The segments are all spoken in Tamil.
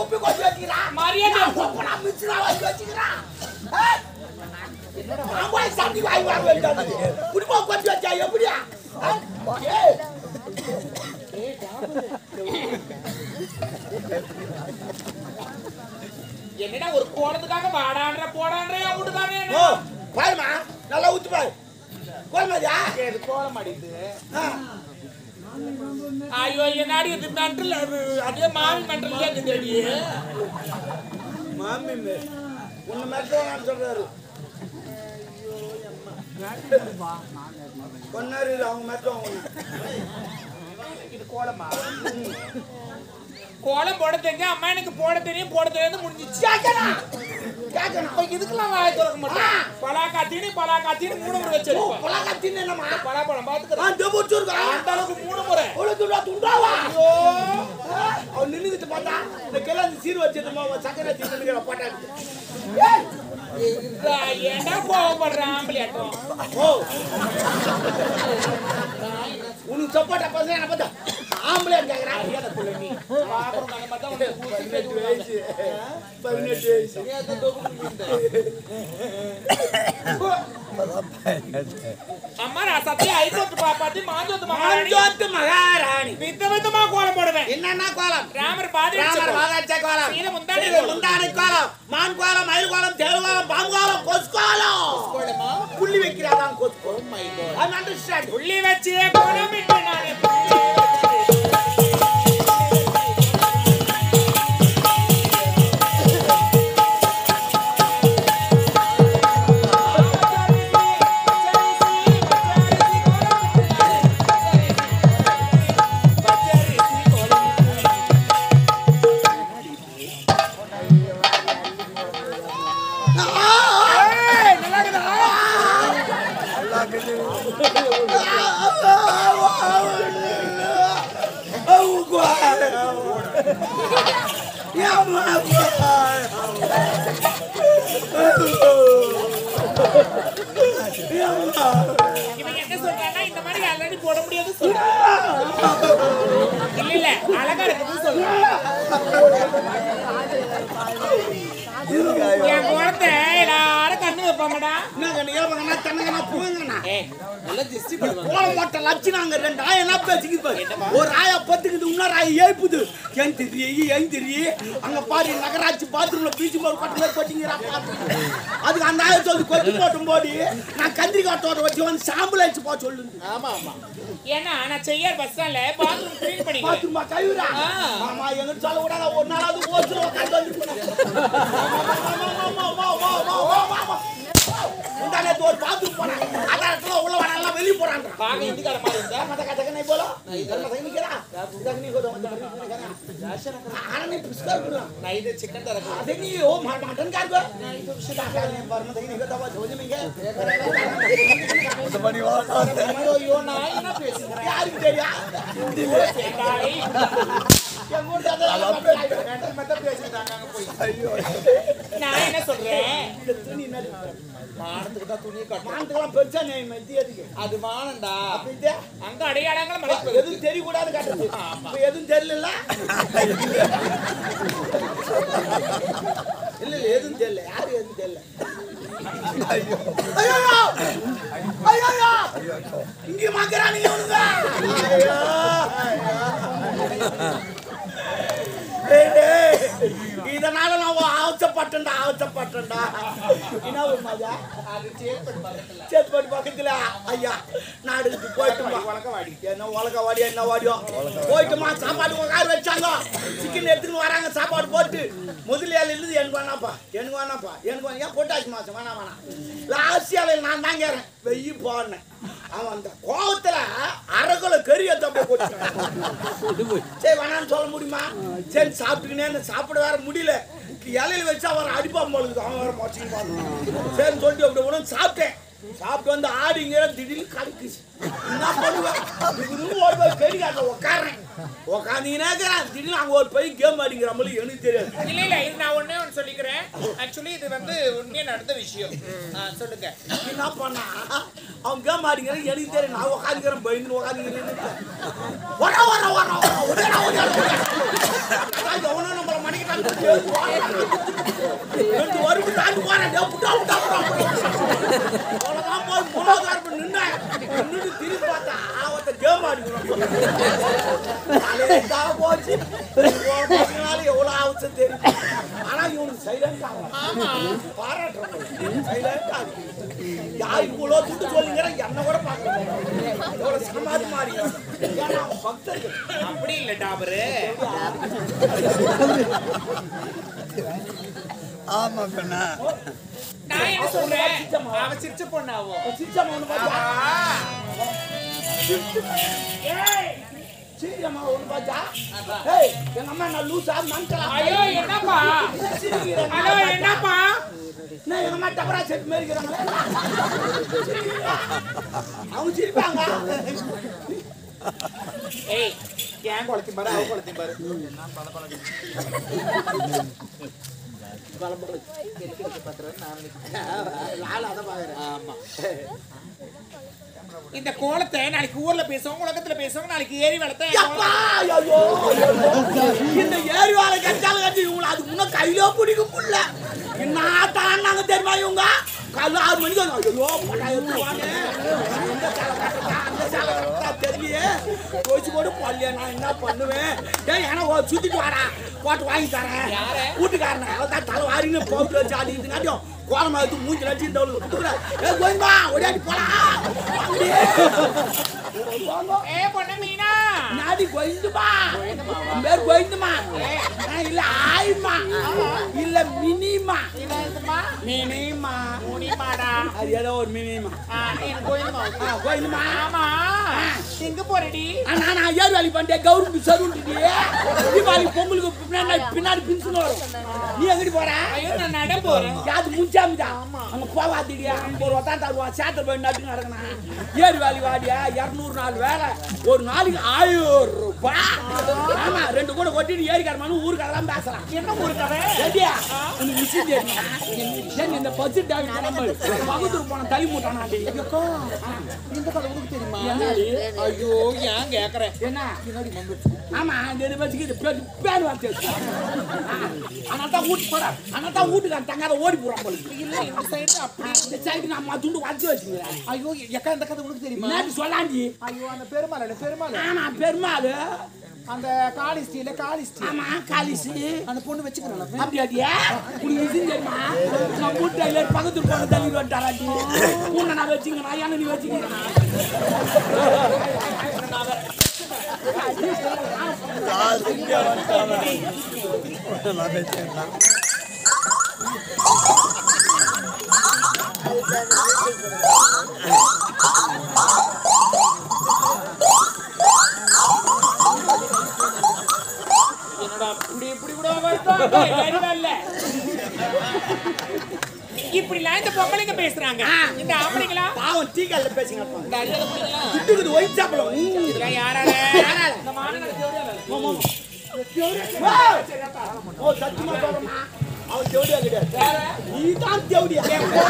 குப்பி கொட்டி வச்சுக்கிறான் மரியாதை. கொப்பனா மிச்சினா வாங்கி வச்சுக்கிறான் மாம்பாய் சாந்தி வாங்கி வாங்க வேண்டாம் குடிப்பா கொட்டி வச்சா எப்படியா ஆ? ஏய் என்னடா ஒரு கோலத்துக்காக வாடான்ற போடான்ற என் வீட்டுக்காரனே ஓ பாருமா நல்லா ஊத்து பாரு கோல்மதியா இது கோலம் அடிக்குது ஐயோ என்னாடி இது மென்டல் அது அதே மாமி மென்டல் இருக்குது அடி மாமி உன்னை மட்டும் சொல்றாரு கொன்னாரு அவங்க மட்டும் அவங்க இது கோலமா கோலம் போட தெரிஞ்ச அம்மா எனக்கு போட தெரியும் போட தெரியாது முடிஞ்சிச்சு கேட்கணும் கேட்கணும் அப்ப இதுக்கெல்லாம் வாய திறக்க மாட்டேன் பலாக்கா தீனி பலாக்கா தீனி மூணு முறை வச்சிருப்பேன் பழக தின்னமா பலாப்பழம் ஆ பாத்துக்கிறேன் டெபுச்சுருக்கா அந்த அளவுக்கு மூணு முறை அவ்வளவு துண்டா துண்டாவா ஐயோ அவன் நின்னுக்கிட்டு பார்த்தா இந்த கிளம்பி சீர் வச்சிருந்தோம் அவன் சக்கரை தின்னு போட்டாங்க இதுடா, ஏன்டா கோவப்படுறான் ஆம்பளையாட்டம் ஓ உனக்கு சப்போட்டா பசங்க என்ன பார்த்தா ஆம்பளை கேட்கறான் பாக்குறோம் நாங்க பார்த்தா உனக்கு பூசி பேசி பதினெட்டு விடுவாங்க. வயசு பதினெட்டு வயசு நேத்து தொகுப்பு மீந்த. அம்மா நான் சத்தியம் ஐசோத்து பாப்பாத்தி மாஞ்சோத்து மகாராணி மாஞ்சோத்து மகாராணி வித்த வித்தமா கோலம் போடுவேன் என்னன்னா கோலம் ராமர் பாதி ராமர் வாதாட்ச கோலம் சீதை முந்தானை சீதை முந்தானை கோலம் மான் கோலம் மயில் கோலம் தேள் கோலம் பாம்பு கோலம் கொசு கோலம் கோலமா புள்ளி வைக்கிறாதான் கொசு கோலம் மை அது அண்டர்ஸ்டாண்ட் புள்ளி வச்சு கோலம் இட்டு நானே புள்ளி இவன் என்ன சொல்றான்னா இந்த மாதிரி ஆல்ரெடி போட முடியாது சொல்றான் இல்ல இல்ல அழகா இருக்குதுன்னு சொல்றான் என் குழந்தை எல்லாரும் கண்ணு வைப்பாங்கடா ஏய் நல்லா திஸ்டி ரெண்டு ஆயா என்ன பேசிக்குது பாரு. ஒரு ஆயா பத்துக்குது இன்னொரு ஆயா ஏய்ப்புது ஏன் தெரிய ஏன் தெரிய அங்க பாரு நகராட்சி பாத்ரூம்ல பீச்சு போற கொட்டை மாதிரி கொட்டிங்கிறா பாத்து அதுக்கு அந்த ஆயா சொல்லி கொட்டி போட்டும் போது நான் கந்திரிக்காய் தோட்டம் வச்சு வந்து சாம்பல் அடிச்சு போ சொல்லு ஆமா ஆமா ஏன்னா நான் செய்யார் பஸ் ஸ்டாண்ட்ல பாத்ரூம் க்ளீன் பண்ணி பாத்ரூமா கைவிடா ஆ. மாமா எங்க சொல்ல விடாத ஒரு நாளாவது ஓசுல உட்காந்து வந்து முந்தானே ஒரு பாத்ரூம் போனேன் அந்த இடத்துல உள்ள வர வெளியே போறாங்க பாக்க இந்திக்கார மாதிரி இருந்தா मत का जगह नहीं बोलो इधर मत नहीं करा जगह नहीं को तो मत आना नहीं पुष्कर बोला நான் இது சிக்கன் தரக்கு अरे नहीं ओ मटन कार को सीधा कर ले पर मत नहीं को दवा झोले में गए ஐயோ ஐயோ நான் என்ன பேசுறேன் यार तेरी டாய் ये मोड़ दादा ரெண்டு மட்டும் பேசிட்டாங்க அங்க போய் நான் என்ன சொல்றேன் तुनी ना மானத்துக்கு தான் துணியை கட்டணும் மானத்துக்கெல்லாம் பெருசா நீ மெத்தி அதுக்கு அது மானண்டா இதே அங்க அடையாளங்கள் மலைக்கு எதுவும் தெரியக்கூடாது காட்டுது இப்ப எதுவும் தெரியல இல்ல இல்ல எதுவும் தெரியல யாரும் எதுவும் தெரியல ஐயோ ஐயோ ஐயோ இங்க மாக்கறானீங்க இவனுங்க ஐயோ டேய், டேய். இதனால நான் ஆவச்சப்பட்டேன்டா ஆவச்சப்பட்டேன்டா என்ன ஒரு மஜா அது சேப்பட் பக்கத்துல சேத்பட்டு பக்கத்துல ஐயா நாடுக்கு போயிட்டு வா. வழக்கவாடி என்ன உலக வாடியா என்ன வாடியோ போயிட்டுமா சாப்பாடு உட்கார வச்சாங்க சிக்கன் எடுத்துன்னு வராங்க சாப்பாடு போட்டு முதலியால இருந்து எனக்கு வேணாப்பா எனக்கு வேணாப்பா எனக்கு வேணா ஏன் பொட்டாசி மாசம் வேணாம் வேணாம் லாஸ்ட் ஆலையில் நான் தான் கேறேன் வெய்யி போனேன் அவன் அந்த கோவத்துல அரைக்குள்ள கறி எடுத்த போய் சரி வேணாம்னு சொல்ல முடியுமா சரி சாப்பிட்டுக்கினே சாப்பிட வேற முடியல இலையில வச்சு அவன் அடிப்பான் போல இருக்கு. அவன் வேற மொச்சின்னு சரின்னு சொல்லிட்டு அப்படி உடனே சாப்பிட்டேன் சாப்பிட்டு வந்து ஆடிங்க திடீர்னு கடுக்குச்சு என்ன பண்ணுவேன் திடீர்னு ஒரு போய் கறி காட்ட உட்காடுறேன் உட்காந்தீங்கன்னா திடீர்னு அங்க ஒரு போய் கேம் அடிக்கிற மாதிரி எனக்கு தெரியாது இல்ல இல்ல இது நான் ஒண்ணே ஒன்று சொல்லிக்கிறேன் ஆக்சுவலி இது வந்து உண்மையா நடந்த விஷயம் ஆ, சொல்லுங்க என்ன பண்ணா அவன் கேம் ஆடிங்கிறான் எனக்கு தெரியும் நான் உட்காந்துக்கிறேன் பயந்து உட்காந்துக்கிறேன் வர வர வர வர உடனே உடனே எவனோ நம்மள மணிக்கிட்டான் ரெண்டு வரும் தாண்டி போறேன் டேய், புட்டா, புட்டா, புட்டா, புட்டா. அவ்வளவுதான் போய் மூணாவது வாரம் போய் நின்னேன். நின்னுட்டு திரும்பி பார்த்தா, ஒருத்தன் game ஆடிக்கிறான். தலையெழுத்தா போச்சு. இவன் பசங்களால எவ்வளவு ஆகுதுன்னு தெரியும். ஆனா இவனுக்கு silent ஆகல. பாராட்டுறேன் உங்களை. silent ஆகுது. யார் இவ்வளவு துட்டு சொல்லுங்கிறேன், என்னை கூட பார்க்கல. எவ்வளவு சமாதி மாறி. ஏன்னா அவன் பக்தர்கள். அப்படி இல்ல டாபரு ஆமா பெண்ணா நான் என்ன சொல்றேன் அவ சிரிச்ச பொண்ணாவோ சிரிச்சம்மா ஒண்ணு பாத்தியா? ஏய், சிரிச்சம்மா ஒண்ணு பாத்தியா? ஏய், எங்க அம்மா என்ன லூசா, மனுஷனா? ஐயோ என்னப்பா சிரிக்கிறேன். ஹலோ என்னப்பா நான் எங்க அம்மா டபரா செட் மாதிரி இருக்கிறாங்களே. அவங்க சிரிப்பாங்க ஏய் ஏன் குளத்தி பாரு அவ குளத்தி பாரு லால அதை பாக்குறேன் ஆமா இந்த கோலத்தை நாளைக்கு ஊர்ல பேசுவாங்க உலகத்துல பேசுவாங்க நாளைக்கு ஏறி வளர்த்தா அப்பா, ஐயோ, ஐயோ. இந்த ஏரி வாழை கட்டால கட்டி இவங்களை அதுக்கு முன்ன கையில பிடிக்க முடியல என்ன தாண்டாங்க தெரியுமா இவங்க காலைல ஆறு மணிக்கு வந்து, ஐயோ போடா, எடுத்துவாங்க. இந்த சேலை கட்டுறதா, அந்த சேலை கட்டுறதா தெரியலையே போச்சு போட்டு போடலையே நான் என்ன பண்ணுவேன் டேய் ஏன்னா ஓ, சுத்திட்டு வாடா போட்டு வாங்கி தரேன் வீட்டுக்காரன் அதான் தலை வாரின்னு போட்டு வச்சு அது இதுங்காட்டியும் கோலமா எடுத்து மூஞ்சி நச்சு இந்த ஏ கோயிந்தா ஓடியாடி போலாம் அப்படியே. ஏ பொண்ணு மீனா நாடி கோயிந்துமா பேர் கோயிந்துமா இல்ல ஆயிமா இல்ல மினிமா என்னதுமா மினிமா முனிமாடா அது ஏதோ ஒரு மினிமா ஆ, எனக்கு கோயிலுமா ஆ, கோயிந்துமா ஆமா எங்க போறடி ஆனா நான் ஏர் வேலி பண்ணிட்டேன் கவுருக்கு சருண்டுட்டி தீபாவளி பொங்கலுக்கு பின்னாடி பின்னாடி பின்சுன்னு வரும் நீ எங்கிட்டு போற ஐயோ நான் நட போறேன் யாரு முஞ்சாமிதா அங்க போவாதிடியா ஐம்பது ரூபா தான் தருவா சேத்துல போய் நட்டு நடக்கணும் ஏறு வேலி வாடியா இரநூறு நாள் வேலை ஒரு நாளைக்கு ஆயிரம் ரூபாய் ஆமா ரெண்டு கூட கொட்டிட்டு ஏரிக்காரமான ஊருக்காரெல்லாம் பேசலாம் என்ன ஊருக்கவே ரெடியா உனக்கு விஷயம் தெரியுமா ஏன் இந்த பஸ் டாக்டர் கிளம்பு பகுத்தூர் போன தள்ளி மூட்டானா இந்த கதை உனக்கு தெரியுமா என்னடி? ஐயோ ஏன் கேக்குறேன் என்ன ஆமா இந்த இது வச்சுக்கு இது பேர் பேர் வார்த்தை ஆனால் தான் வீட்டு போற ஆனால் தான் வீட்டுக்காரன் தங்காத ஓடி போறான் போல இருக்கு. இல்ல இந்த சைடு அப்படி இந்த சைடு நான் துண்டு வச்சு வச்சுக்கிறேன் ஐயோ எக்கா இந்த கதை உனக்கு தெரியுமா முன்னாடி சொல்லாண்டி ஐயோ அந்த பெருமாள் இல்ல பெருமாள் ஆமா பெருமாள் அந்த காளி ஸ்டீல காளி ஸ்டீல் ஆமா காலிசு அந்த பொண்ணு வச்சுக்கிறோம் அப்படி அடியா உனக்கு விஷயம் தெரியுமா நான் வீட்டு எல்லாரும் பக்கத்துல போன தள்ளி வந்துட்டாராட்டி உன்னை நான் வச்சுங்க நான் ஏன்னா நீ வச்சுக்கிறேன் நான் பேசுறேன் என்னடா இப்படி இப்படி கூட வருதா இல்ல இப்படிலாம் இந்த பொம்பளைங்க பேசுறாங்க இந்த ஆம்பளைங்களா பாவம் டீ கல்ல பேசுங்க இந்த அறியாத பொண்ணுங்களா துட்டுக்குது ஒயிட் சாப்பிடலாம் இதெல்லாம் யாரால இந்த மாநகர தேவடியால ஓ சத்தியமா சொல்றேம்மா அவன் தேவடியா கிடையாது நீ தான் தேவடியா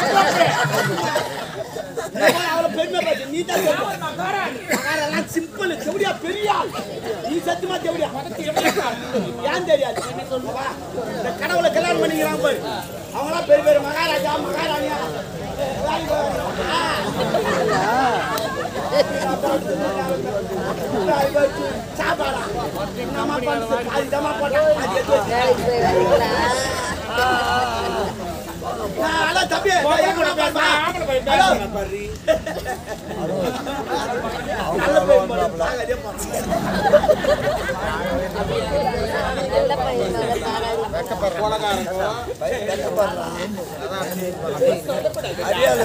அவளை பெருமை பேசு நீ தான் தேவடியா மகாரெல்லாம் சிம்பிள் தேவடியா பெரிய ஆள் நீ சத்தியமா தேவடியா ஏன் தெரியாது என்ன சொல்லுவா இந்த கடவுளை கல்யாணம் பண்ணிக்கிறாங்க பாரு அவங்களாம் பெரிய பெரிய மகாராஜா மகாராணியா வேலைக்கு போறாங்க. சாப்பாடா என்னம்மா பண்ணுது பாதி தம்மா போட்டா பாதி எடுத்து வச்சு வேலைக்கு போய் வரீங்களா ஹலோ தம்பி என் கூட பேசுமா ஹலோ நல்ல பேர் போல பாக்கதே போறேன் நல்ல பையன் நல்ல பாராட்டு அறியாது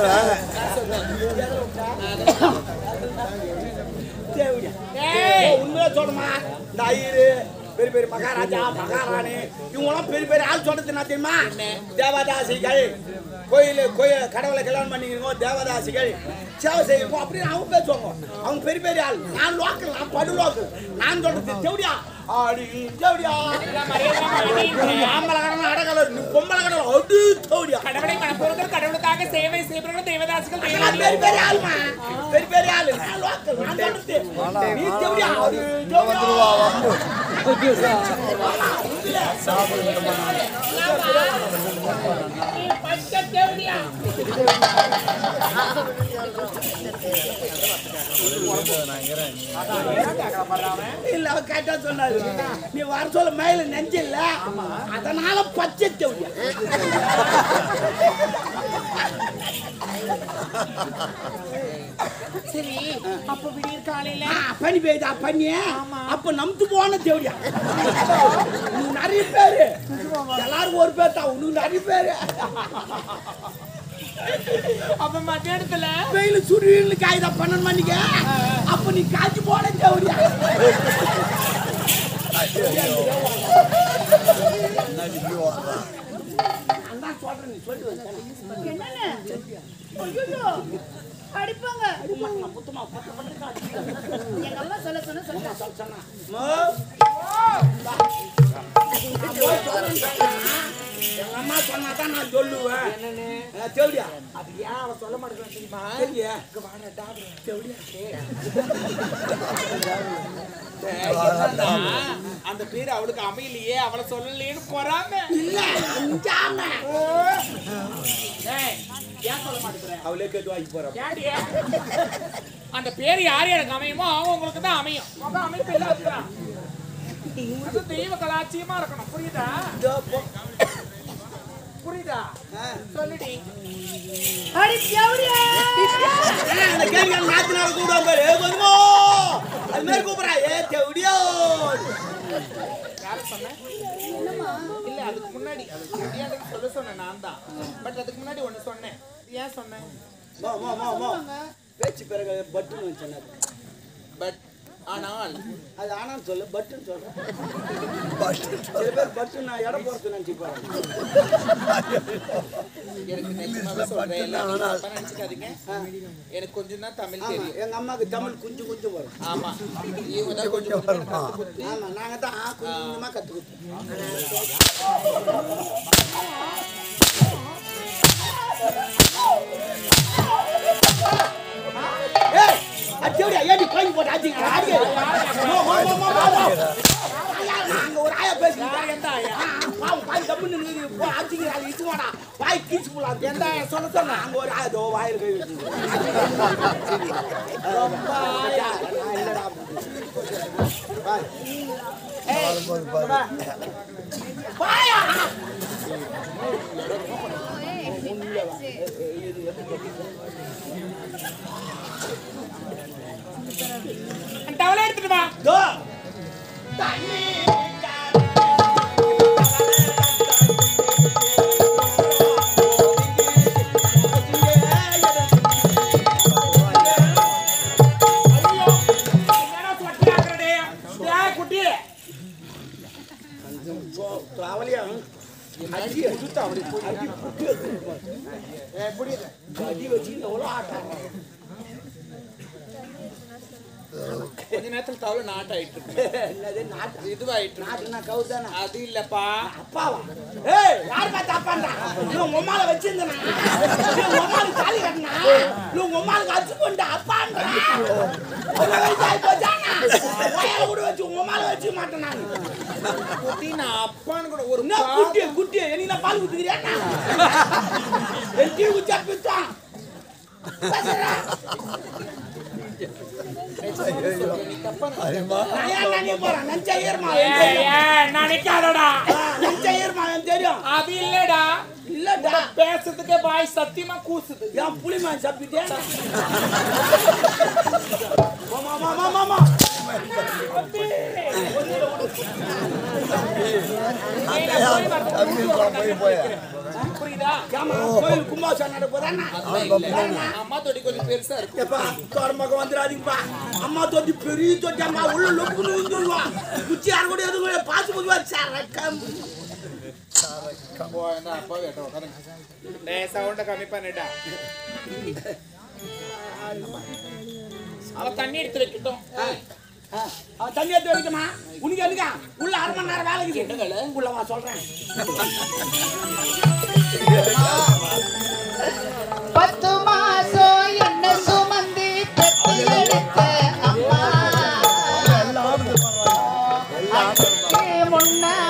தேவடியா ஏய் உண்மையா சொல்லுமா இந்த ஐயரு பெரிய பெரிய மகாராஜா மகாராணி இவங்களாம் பெரிய பெரிய ஆள் சொல்றது என்ன தெரியுமா தேவதாசிகள் கோயில் கோயில் கடவுளை கல்யாணம் பண்ணிக்கிறோம் தேவதாசிகள் சேவை செய்யணும் அப்படின்னு அவங்க பேசுவாங்க அவங்க பெரிய பெரிய ஆள் நான் லோக்கல் நான் படு லோக்கல் நான் சொல்றது தேவடியா ஆடி தேவடியா ஆம்பளை கடவுள் அடகல பொம்பளை கடவுள் அடு தேவடியா கடவுளை மனப்பூர்வத்தில் கடவுளுக்காக சேவை செய்பவர்கள் தேவதாசிகள் அதெல்லாம் தேவதாசிகள் பெரிய பெரிய ஆளுமா பெரிய பெரிய ஆளு நான் லோக்கல் நான் சொல்றது நீ தேவடியா ஆடு தேவடியா வந்துருவா வம்பு நீ பச்சை தேவடியா இல்ல அவ கேட்டா சொன்னாரு நீ வர சொல்ல மயில நெஞ்சில்ல அதனால பச்சை தேவையா சரி அப்ப விடியற் காலையில பனி பெய்தா பனி அப்ப நம்பு போன தேவையா உனக்கு நிறைய பேரு எல்லாரும் ஒரு பேர் தான் உனக்கு நிறைய பேரு அப்ப மத்தியானத்துல வெயில் சுருவின்னு காய்தா பன்னெண்டு மணிக்கு அப்ப நீ காய்ச்சி போன தேவையா அதான் சொல்றேன் நீ சொல்லிட்டு வந்தேன் என்னண்ணே? ஐயையோ, அடிப்பாங்க புத்தமா பத்து பத்து காய்ச்சி எங்க அம்மா சொல்ல சொன்ன சொல்ல சொன்னா எங்க அம்மா சொன்னாதான் நான் சொல்லுவேன் அஹ், தேவடியா அது ஏன் அவ சொல்ல மாட்டேங்கிறான் தெரியுமா தெரியலையா? இங்க வாடா, டாபு. தேவடியா என்னன்னா, அந்த பேரு அவளுக்கு அமையலையே அவளை சொல்லலையேன்னு பொறாம இல்ல அஞ்சாம ஏய், ஏன் சொல்ல மாட்டேங்கிற அவளே கேட்டு வாங்கி போறோம் ஏன்டி? அந்த பேர் யார் எனக்கு அமையுமோ அவங்களுக்கு தான் அமையும் முக அமைப்பு எல்லாம் இருக்கிறான் அது தெய்வ கலாச்சியமா இருக்கணும் புரியுதா புரியுதா சொல்லுடி அடி தேவடியா அந்த கேள்வி நாத்து நாள் கூட பாரு ஏ கொஞ்சமோ அது மாதிரி கூப்பிடா ஏ தேவடியோ யார சொன்ன இல்ல அதுக்கு முன்னாடி அதுக்கு முன்னாடி எனக்கு சொல்ல சொன்னேன் நான் தான் பட் அதுக்கு முன்னாடி ஒண்ணு சொன்னேன் ஏன் சொன்னேன் மா மா மா மா பேச்சு பிறகு பட்டுன்னு சொன்னாரு பட் ஆனால் அது ஆனான்னு சொல்லு பட்டுன்னு சொல்றேன் சில பேர் பட்டு நான் இடம் போறது நினைச்சு பாருங்க எனக்கு நிஜமாவே சொல்றேன் எல்லாம் நீங்க தப்பா நினைச்சுக்காதீங்க எனக்கு கொஞ்சம் தான் தமிழ் ஆமா தெரியும் எங்க அம்மாவுக்கு தமிழ் கொஞ்சம் கொஞ்சம் வரும் ஆமா இவங்க தான் கொஞ்சம் கொஞ்சம் எனக்கு கத்துக் கொடுத்து ஆமா நாங்க தான் கொஞ்சம் கொஞ்சமா கத்துக்கிட்டோம் ஏய் அச்சோடியா ஏடி கோயில் போட்டு அடிங்க அடிங்க மோ மோ மோ மோ மோ நாங்க ஒரு ஆயா பேசிக்கிட்டோம் எந்த ஆயா? பாவம் பாய் தப்புன்னு நீ போ அடிங்க அது இதுவாடா வாய் கீச்சு போலாம் எந்த ஆயா சொல்ல சொல்ல அங்க ஒரு ஆயா தோ வாயில கை வச்சு ரொம்ப ஆயா நான் இல்லடா பாய் பாயா டவலை எடுத்துட்டு வா தோ ஐயோ என்னடா சொட்டி ஆக்குறடே டேய் குட்டி அவளையா அடி எடுத்து அப்படி அடி புட்டி அடி வச்சு எவ்வளோ ஆட்டம் கொஞ்ச நேரத்துல தவளை நாட்டு ஆயிட்டு இருக்கு என்னது நாட்டு இதுவாயிட்டு இருக்கு நாட்டுனா கவுதானா அது இல்லப்பா அப்பாவா ஏய் யார் பார்த்து அப்பாண்டா நீ உங்க அம்மால வச்சிருந்தனா நீ உங்க அம்மாளுக்கு தாலி கட்டினா நீ உங்க அம்மாளுக்கு அச்சு கொண்ட அப்பான்றா ஒரு வயசாகி போச்சானா வயல கூட வச்சு உங்க அம்மால வச்சு மாட்டேன் நான் குட்டி நான் அப்பான்னு கூட ஒரு என்ன குட்டி குட்டி எனக்கு நான் பால் குத்துக்கிறியா என் டீ குச்சா பித்தான் நான் ஏன் நான் நீ போறேன் நஞ்ச ஏர்மா ஏய், ஏய், நினைக்காதடா நஞ்ச ஏர்மா எனக்கு தெரியும் அது இல்லடா இல்லடா பேசுறதுக்கே வாய் சத்தியமா கூசுது ஏன் புளிமா சாப்பிட்டேன் மாமா மாமா மாமா ஏய், நான் போய் வரேன். புரியுதா ஏமா கோயில் கும்பாசம் நடப்பதானா அம்மா தொடி கொஞ்சம் பெருசா இருக்கு எப்பா தோரமாக வந்துடாதீங்கப்பா அம்மா தொட்டி பெரிய தொட்டி அம்மா உள்ள லொப்புன்னு வந்துடுவா குச்சி யாரு கூட எதுவும் கூட பாத்து போதுவா சரக்கம் போ, இந்த அப்பா வேட்ட உட்காருங்க. டேய், sound அ கம்மி பண்ணுடா. அவ தண்ணி எடுத்து வைக்கட்டும் தண்ணி எடுத்து வைக்கமா உனக்கு எதுக்கா உள்ள அரை மணி நேரம் வேலைக்கு உள்ள வா சொல்றேன் பத்து மாசம் என்ன சுமந்து பெத்து எடுத்த அம்மா சொன்னா